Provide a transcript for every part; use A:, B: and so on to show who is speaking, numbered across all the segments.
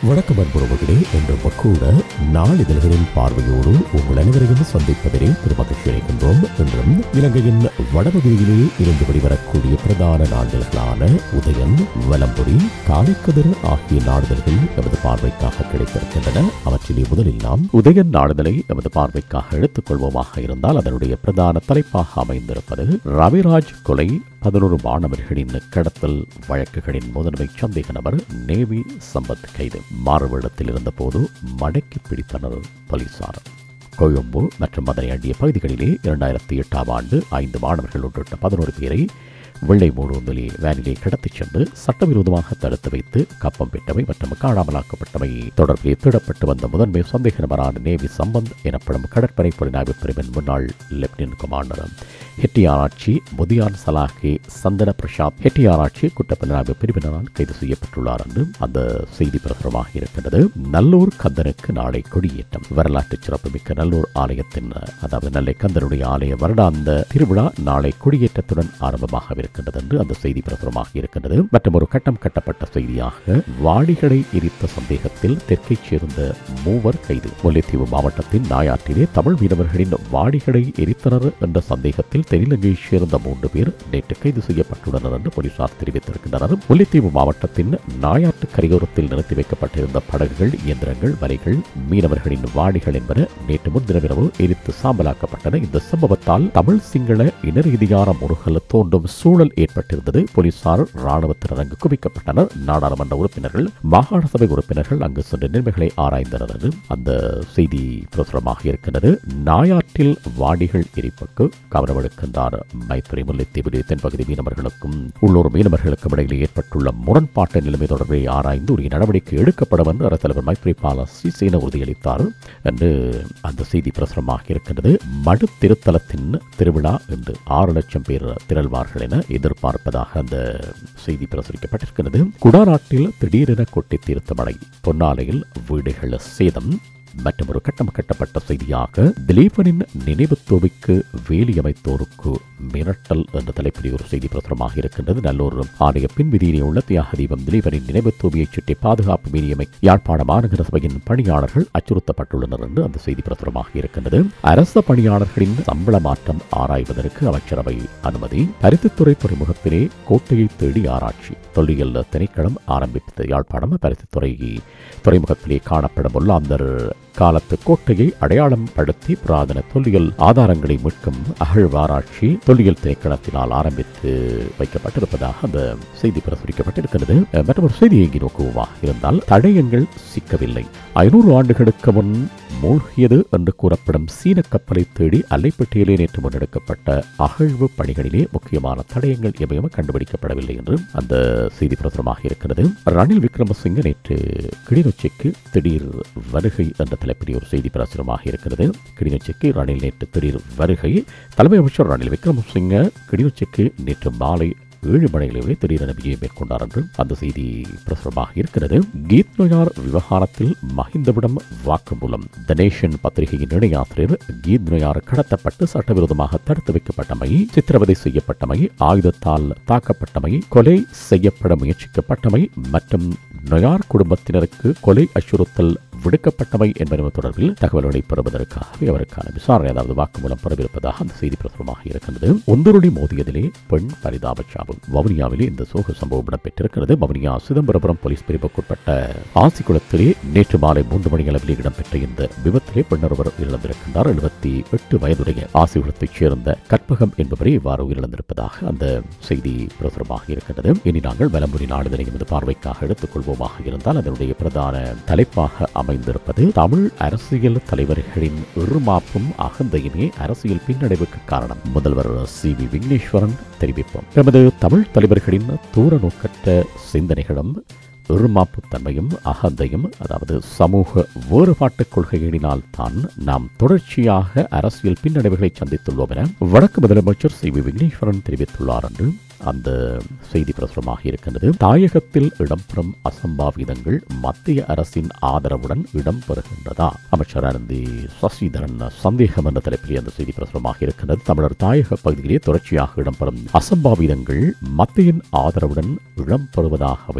A: வணக்கம் அன்புறவுகளே என்ற கூட நாளிதழ்களின் பார்வையோடு உங்கள் அனைவரையும் சந்திப்பதிலே பெருமகிழ்ச்சி அடைகின்றோம் என்றும் இலங்கையின் வடபகுதியிலே இருந்து வெளிவரக்கூடிய பிரதான நாளிதழ்களான உதயன் வலம்புரி காலைக்கதிர் ஆகிய நாளிதழ்கள் எமது பார்வைக்காக கிடைத்திருக்கின்றன அவற்றிலே முதலில் நாம் உதயன் நாளிதழை எமது பார்வைக்காக எடுத்துக்கொள்வோமாக இருந்தால் அதனுடைய பிரதான தலைப்பாக அமைந்திருப்பது ரவிராஜ் கொலை பதினோரு மாணவர்களின் கடத்தல் வழக்குகளின் முதன்மை சந்தேக நபர் நேவி சம்பத் கைது மாறுவேடத்தில் இருந்தபோது மடக்கி பிடித்தனர் போலீசார் கொழும்பு மற்றும் அதனை அண்டிய பகுதிகளிலே இரண்டாயிரத்தி எட்டாம் ஆண்டு ஐந்து மாணவர்கள் உள்ளிட்ட பதினோரு பேரை வெள்ளை மூடுவந்திலே வேனிலே கடத்திச் சென்று சட்டவிரோதமாக தடுத்து வைத்து கப்பம் பெற்றவை மற்றும் காணாமலாக்கப்பட்டவை தொடர்பில் தேடப்பட்டு வந்த முதன்மை சந்தேக நபரான நேவி சம்பந்த் எனப்படும் கடற்படை புலனாய்வு பிரிவின் முன்னாள் lieutenant commander Hettiarachchi Mudiyanselage Chandana Prasad Hettiarachchi குற்றப்புலனாய்வு பிரிவினரால் கைது செய்யப்பட்டுள்ளார் என்று அந்த செய்தி பிரசுரமாக இருக்கின்றது நல்லூர் கந்தனுக்கு நாளை கொடியேற்றம் வரலாற்று சிறப்புமிக்க நல்லூர் ஆலயத்தின் அதாவது நெல்லை கந்தனுடைய ஆலய வருடாந்த திருவிழா நாளை கொடியேற்றத்துடன் ஆரம்பமாக இருக்கின்றது என்று அந்த செய்தி பிரசுரமாக இருக்கின்றது மற்றும் ஒரு கட்டம் கட்டப்பட்ட செய்தியாக வாடிகளை எரித்த சந்தேகத்தில் தெற்கைச் சேர்ந்த மூவர் கைது முல்லைத்தீவு மாவட்டத்தின் நாயாற்றிலே தமிழ் மீனவர்களின் வாடிகளை எரித்தனர் என்ற சந்தேகத்தில் தென்னிலங்கையைச் சேர்ந்த மூன்று பேர் நேற்று கைது செய்யப்பட்டுள்ளனர் என்று போலீசார் தெரிவித்திருக்கின்றனர் முல்லைத்தீவு மாவட்டத்தின் நாயாற்று கரையோரத்தில் நிறுத்தி வைக்கப்பட்டிருந்த படகுகள் இயந்திரங்கள் வலைகள் மீனவர்களின் வாடிகள் என்பன நேற்று முன்தினவிரவு எரித்து சாம்பலாக்கப்பட்டன இந்த சம்பவத்தால் தமிழ் சிங்கள இனரீதியான முருகல் தோன்றும் சூழல் ஏற்பட்டிருந்தது போலீசார் ராணுவத்தினர் அங்கு குவிக்கப்பட்டனர் நாடாளுமன்ற உறுப்பினர்கள் மாகாண சபை உறுப்பினர்கள் அங்கு சென்று நிலைமைகளை ஆராய்ந்தனர் என்று அந்த செய்தி பிரசுரமாக இருக்கின்றது நாயாற்றில் வாடிகள் எரிப்புக்கு கவனம் எடுக்கின்றார் மைத்திரி முல்லைத்தீவு தென்பகுதி மீனவர்களுக்கும் உள்ளூர் மீனவர்களுக்கும் இடையில் ஏற்பட்டுள்ள முரண்பாட்டு நிலைமை தொடர்பை ஆராய்ந்து உரிய நடவடிக்கை எடுக்கப்படும் என்று அரசு தலைவர் மைத்ரிபால சிசேன உறுதியளித்தார் என்று அந்த செய்தி பிரசுரமாக இருக்கின்றது மடு திருத்தலத்தின் திருவிழா என்று ஆறு லட்சம் பேர் திரள்வார்கள் என எதிர்பார்ப்பதாக அந்த செய்தி பிரசுரிக்கப்பட்டிருக்கிறது குடாநாட்டில் திடீரென கொட்டி தீர்த்த மழை பொன்னாலையில் வீடுகள் சேதம் மற்றும் ஒரு கட்டம் கட்டப்பட்ட செய்தியாக திலீபனின் நினைவு தோவிக்கு வேலி அமைத்தோருக்கு மிரட்டல் என்ற தலைப்பில் ஒரு செய்தி பிரசுரமாக இருக்கின்றது நல்லூர் ஆணைய பின் விதியிலே உள்ள தியாக தீபம் திலீபனின் நினைவு தோவியைச் சுற்றி பாதுகாப்பு மீறியமை யாழ்ப்பாண மாநகர சபையின் பணியாளர்கள் அச்சுறுத்தப்பட்டுள்ளனர் என்று அந்த செய்தி பிரசுரமாக இருக்கின்றது அரச பணியாளர்களின் சம்பள மாற்றம் ஆராய்வதற்கு அமைச்சரவை அனுமதி பருத்தித்துறை துறைமுகத்திலே கோட்டையை தேடி ஆராய்ச்சி தொல்லியல் திணைக்களம் ஆரம்பித்தது யாழ்ப்பாணம் பருத்தித்துறை துறைமுகத்திலே காணப்படும் உள்ளாந்தர் காலத்து கோட்டையை அடையாளம் படுத்தி புராதன தொல்லியல் ஆதாரங்களை மீட்கும் அகழ்வாராய்ச்சி தொல்லியல் திணைக்களத்தினால் ஆரம்பித்து வைக்கப்பட்டிருப்பதாக அந்த செய்தி பிரசுரிக்கப்பட்டிருக்கிறது மற்றும் ஒரு செய்தி எங்கி நோக்குவோமா இருந்தால் தடயங்கள் சிக்கவில்லை ஐநூறு ஆண்டுகளுக்கு முன் மூழ்கியது என்று கூறப்படும் சீன கப்பலை தேடி அல்லைப்பட்டியிலே நேற்று முன்னெடுக்கப்பட்ட அகழ்வு பணிகளிலே முக்கியமான தடயங்கள் எவையும் கண்டுபிடிக்கப்படவில்லை என்று அந்த செய்தி பிரசுரமாக இருக்கிறது ரணில் விக்ரமசிங்க நேற்று கிளிநொச்சிக்கு திடீர் வருகை என்ற தலைப்பில் ஒரு செய்தி பிரசுரமாக இருக்கிறது கிளிநொச்சிக்கு ரணில் நேற்று திடீர் வருகை தலைமை அமைச்சர் ரணில் விக்ரமசிங்க கிளிநொச்சிக்கு நேற்று மாலை ஏழு மணிகளிலே திடீரென விஜயம் மேற்கொண்டார் என்று அந்த செய்தி பிரசுரமாக இருக்கிறது கீத் நொயார் விவகாரத்தில் மஹிந்தவிடம் வாக்குமூலம் த நேஷன் பத்திரிகையின் இணையாசிரியர் கீத் நொயார் கடத்தப்பட்டு சட்டவிரோதமாக தடுத்து வைக்கப்பட்டமை சித்திரவதை செய்யப்பட்டமை ஆயுதத்தால் தாக்கப்பட்டமை கொலை செய்யப்பட முயற்சிக்கப்பட்டமை மற்றும் நொயார் குடும்பத்தினருக்கு கொலை அச்சுறுத்தல் விடுக்கப்பட்டவை என்பன தொடர்பில் தகவல்களை பெறுவதற்காகவே அவருக்கான விசாரணை அதாவது வாக்குமூலம் பெறவிருப்பதாக அந்த செய்தி பிரசுரமாக இருக்கின்றது ஒந்தருடி மோதியதிலே பெண் பரிதாப சாவு வவுனியாவிலே இந்த சோக சம்பவம் இடம்பெற்றிருக்கிறது வவுனியா சிதம்பரபுரம் போலீஸ் பிரிவுக்குட்பட்ட ஆசிக்குளத்திலே நேற்று மாலை மூன்று மணி அளவில் இடம்பெற்ற இந்த விபத்திலே பெண்ணொருவர் உயிரிழந்திருக்கின்றார் எழுபத்தி எட்டு வயதுடைய ஆசிக்குளத்தைச் சேர்ந்த கற்பகம் என்பவரை இவ்வாறு உயிரிழந்திருப்பதாக அந்த செய்தி பிரசுரமாக இருக்கின்றது இனி நாங்கள் வலம்புரி நாடுதலை எமது பார்வைக்காக எடுத்துக்கொள்வோமாக இருந்தால் அதனுடைய பிரதான தலைப்பாக அமைந்திருப்பது தமிழ் அரசியல் தலைவர்களின் இருமாப்பும் அகந்தையுமே அரசியல் பின்னடைவுக்கு காரணம் முதல்வர் சி வி விக்னேஸ்வரன் தெரிவிப்போம் எமது தமிழ் தலைவர்களின் தூர நோக்கற்ற சிந்தனைகளும் இருமாப்புத்தன்மையும் அகந்தையும் அதாவது சமூக வேறுபாட்டுக் கொள்கையினால் தான் நாம் தொடர்ச்சியாக அரசியல் பின்னடைவுகளை சந்தித்துள்ளோம் என வடக்கு முதலமைச்சர் சி வி விக்னேஸ்வரன் தெரிவித்துள்ளார் என்று அந்த செய்தி பிரசுரமாக இருக்கின்றது தாயகத்தில் இடம்பெறும் அசம்பாவிதங்கள் மத்திய அரசின் ஆதரவுடன் இடம்பெறுகின்றதா அமைச்சர் அனந்தி சசிதரன் சந்தேகம் என்ற தலைப்பில் அந்த செய்தி பிரசுரமாக இருக்கின்றது தமிழர் தாயக பகுதியிலே தொடர்ச்சியாக இடம்பெறும் அசம்பாவிதங்கள் மத்தியின் ஆதரவுடன் இடம்பெறுவதாகவே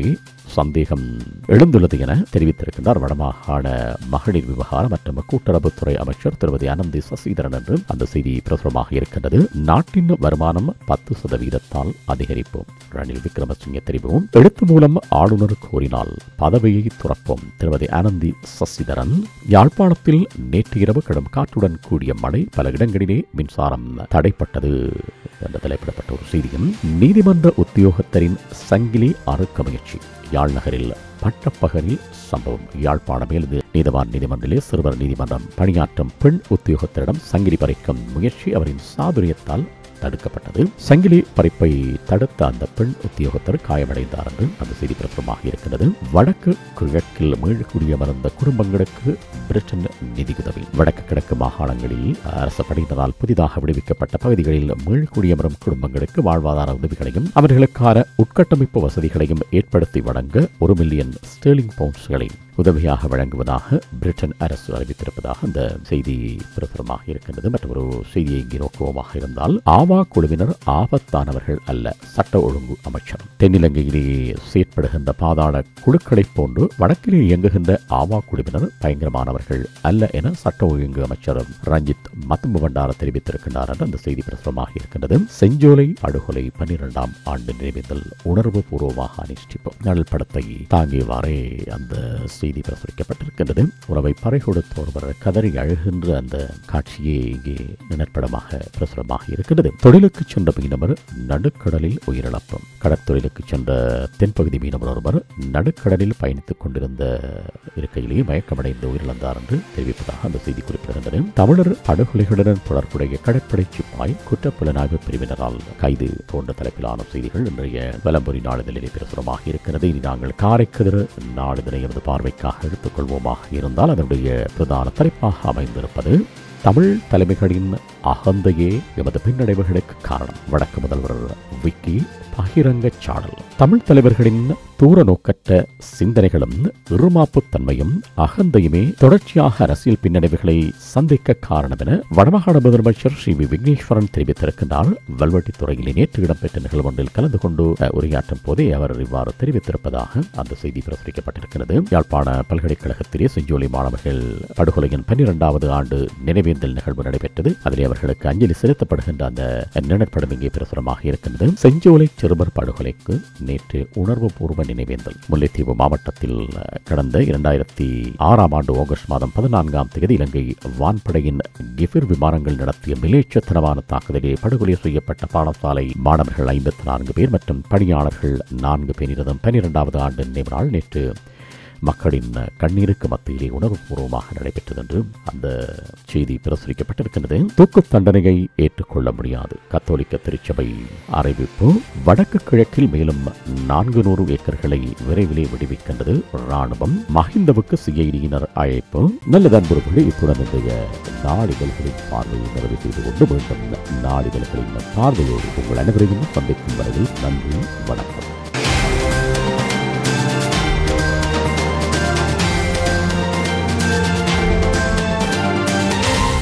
A: சந்தேகம் எழுந்துள்ளது என தெரிவித்திருக்கின்றார் வடமாகாண மகளிர் விவகார மற்றும் கூட்டுறவுத்துறை அமைச்சர் திருமதி அனந்தி சசிதரன் என்று அந்த செய்தி பிரசுரமாக இருக்கின்றது நாட்டின் வருமானம் பத்து சதவீதத்தால் அதிகரிப்போம் ரணில் விக்ரமசிங்கே தெரிவிவும் எழுத்து மூலம் ஆளுநர் கோரினால் பதவியை துறப்போம் திருமதி ஆனந்தி சசிதரன் யாழ்ப்பாணத்தில் நேற்று இரவு கடும் காற்றுடன் கூடிய மழை பல இடங்களிலே மின்சாரம் தடைப்பட்டது என்று தலைப்பிடப்பட்ட ஒரு செய்தியும் நீதிமன்ற உத்தியோகத்தரின் சங்கிலி அறுக்க முயற்சி யாழ் நகரில் பட்டப்பகலில் சம்பவம் யாழ்ப்பாண மேலது நீதவான் நீதிமன்றிலே சிறுவர் நீதிமன்றம் பணியாற்றும் பெண் உத்தியோகத்தரிடம் சங்கிலி பறிக்கும் முயற்சி அவரின் சாதுரியத்தால் தடுக்கப்பட்டது சங்கிலி பறிப்பை தடுத்த அந்த பெண் உத்தியோகத்தர் காயமடைந்தார் என்று அந்த செய்தி பிரசுரமாக இருக்கிறது வடக்கு கிழக்கில் மீள்குடியமர்ந்த குடும்பங்களுக்கு பிரிட்டன் நிதியுதவி வடக்கு கிழக்கு மாகாணங்களில் அரச படையினரால் புதிதாக விடுவிக்கப்பட்ட பகுதிகளில் மீள்குடியமரும் குடும்பங்களுக்கு வாழ்வாதார உதவிகளையும் அவர்களுக்கான உட்கட்டமைப்பு வசதிகளையும் ஏற்படுத்தி வழங்க ஒரு மில்லியன் ஸ்டேர்லிங் பவுண்ட்ஸ்களை உதவியாக வழங்குவதாக பிரிட்டன் அரசு அறிவித்திருப்பதாக அந்த செய்தி பிரசுரமாக இருக்கின்றது மற்றும் ஒரு செய்தியை இங்கே நோக்குவமாக இருந்தால் ஆவா குழுவினர் ஆபத்தானவர்கள் அல்ல சட்ட ஒழுங்கு அமைச்சர் தென்னிலங்கையிலே செயற்படுகின்ற பாதாள குழுக்களைப் போன்று வடக்கிலே இயங்குகின்ற ஆவா குழுவினர் பயங்கரமானவர்கள் அல்ல என சட்ட ஒழுங்கு அமைச்சர் ரஞ்சித் மத்தும்பு பண்டார தெரிவித்திருக்கின்றார் என்று அந்த செய்தி பிரசுரமாக இருக்கின்றது செஞ்சோலை படுகொலை பன்னிரெண்டாம் ஆண்டு நினைவேந்தல் உணர்வு பூர்வமாக அனுஷ்டிப்பு நல் படத்தை தாங்கியவாறே அந்த செய்தி பிரசுரிக்கப்பட்டிருக்கின்றது உறவை பறை கொடுத்த ஒருவர் கதறி அழுகின்ற அந்த காட்சியே இங்கே நிழற்படமாக பிரசுரமாக இருக்கின்றது தொழிலுக்கு சென்ற மீனவர் நடுக்கடலில் உயிரிழப்பு கடற்தொழிலுக்கு சென்ற தென்பகுதி மீனவர் ஒருவர் நடுக்கடலில் பயணித்துக் கொண்டிருந்த இருக்கையிலேயே மயக்கமடைந்து உயிரிழந்தார் என்று தெரிவிப்பதாக அந்த செய்தி குறிப்பிடுகின்றது தமிழர் படுகொலைகளுடன் தொடர்புடைய கடற்படை சிப்பாய் குற்றப்புலனாய்வு பிரிவினரால் கைது போன்ற தலைப்பிலான செய்திகள் இன்றைய வலம்புரி நாளிதழிலே பிரசுரமாக இருக்கிறது இனி நாங்கள் காரைக்கதிர் நாளிதழை எமது பார்வைக்காக எடுத்துக்கொள்வோமாக இருந்தால் அதனுடைய பிரதான தலைப்பாக அமைந்திருப்பது தமிழ் தலைமைகளின் அகந்தையே எமது பின்னடைவுகளுக்கு காரணம் வடக்கு முதல்வர் விக்கி பகிரங்க சாடல் தமிழ் தலைவர்களின் தூர நோக்கற்ற சிந்தனைகளும் இருமாப்புத் தன்மையும் அகந்தையுமே தொடர்ச்சியாக அரசியல் பின்னடைவுகளை சந்திக்க காரணம் என வடமாகாண முதலமைச்சர் ஸ்ரீ வி விக்னேஸ்வரன் தெரிவித்திருக்கின்றார் வல்வெட்டித்துறையில் நேற்று இடம்பெற்ற நிகழ்வு ஒன்றில் கலந்து கொண்டு அஹ், உரையாற்றும் போதே அவர் இவ்வாறு தெரிவித்திருப்பதாக அந்த செய்தி பிரசுரிக்கப்பட்டிருக்கிறது யாழ்ப்பாண பல்கலைக்கழகத்திலே செஞ்சோலை மாணவர்கள் படுகொலையின் பன்னிரெண்டாவது ஆண்டு நினைவேந்தல் நிகழ்வு நடைபெற்றது அதிலே அவர்களுக்கு அஞ்சலி செலுத்தப்படுகின்ற அந்த நினைப்படம் இங்கே பிரசுரமாக இருக்கின்றது செஞ்சோலை சிறுவர் படுகொலைக்கு நேற்று உணர்வுபூர்வ நினைவேந்தல் முல்லைத்தீவு மாவட்டத்தில் அஹ், கடந்த இரண்டாயிரத்தி ஆறாம் ஆண்டு ஆகஸ்ட் மாதம் பதினான்காம் தேதி இலங்கை வான்படையின் கிஃபிர் விமானங்கள் நடத்திய மிலேச்சத்தனமான தாக்குதலில் படுகொலை செய்யப்பட்ட பாடசாலை மாணவர்கள் ஐம்பத்தி நான்கு பேர் மற்றும் பணியாளர்கள் நான்கு பேரினதும் பனிரெண்டாவது ஆண்டு நினைவு நாள் நேற்று மக்களின் கண்ணீருக்கு மத்தியிலே உணர்வுபூர்வமாக நடைபெற்றது என்று அந்த செய்தி பிரசுரிக்கப்பட்டிருக்கின்றது தூக்கு தண்டனையை ஏற்றுக்கொள்ள முடியாது கத்தோலிக்க திருச்சபை அறிவிப்பு வடக்கு கிழக்கில் மேலும் நான்கு நூறு ஏக்கர்களை விரைவிலே விடுவிக்கின்றது ராணுவம் மஹிந்தவுக்கு சிஐடியினர் அழைப்பு நல்ல அன்புறவுகளை இத்துடன் இன்றைய நாளிதழ்களின் பார்வையை நிறைவு செய்து கொண்டு மீண்டும் நாளிதழ்களின் பார்வையோடு உங்கள் அனைவரையும் சந்திக்கும் வரையில் நன்றி வணக்கம்